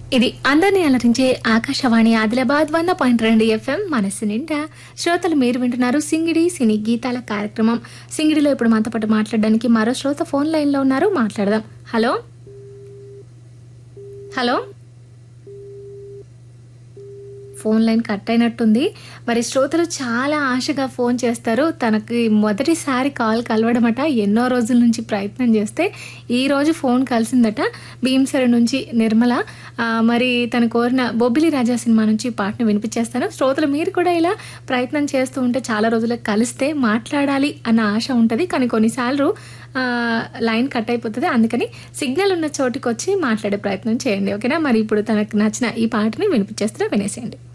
ఇది అందరినీ అలరించే ఆకాశవాణి ఆదిలాబాద్ వంద పాయింట్ రెండు ఎఫ్ఎం మనస్సు నిండా శ్రోతలు మీరు వింటున్నారు సింగిడి సినీ గీతాల కార్యక్రమం సింగిడిలో ఇప్పుడు మనతో పాటు మాట్లాడడానికి మరో శ్రోత ఫోన్ లైన్ లో ఉన్నారు మాట్లాడదాం hello hello phone line cut అయినట్టుంది మరి శ్రోతలు చాలా ఆశగా ఫోన్ చేస్తారు తనకి మొదటిసారి కాల్ కలవడమట ఎన్నో రోజుల నుంచి ప్రయత్నం చేస్తే ఈ రోజు ఫోన్ కలిసిందట భీమసర నుంచి నిర్మల ఆ, మరి తను కోరిన బొబ్బిలి రాజా సినిమా నుంచి ఈ పాటను వినిపించేస్తాను శ్రోతలు మీరు కూడా ఇలా ప్రయత్నం చేస్తూ ఉంటే చాలా రోజులకు కలిస్తే మాట్లాడాలి అన్న ఆశ ఉంటుంది కానీ కొన్నిసార్లు ఆ, లైన్ కట్ అయిపోతుంది అందుకని సిగ్నల్ ఉన్న చోటుకి వచ్చి మాట్లాడే ప్రయత్నం చేయండి ఓకేనా మరి ఇప్పుడు తనకు నచ్చిన ఈ పాటని వినిపించేస్తే వినేసేయండి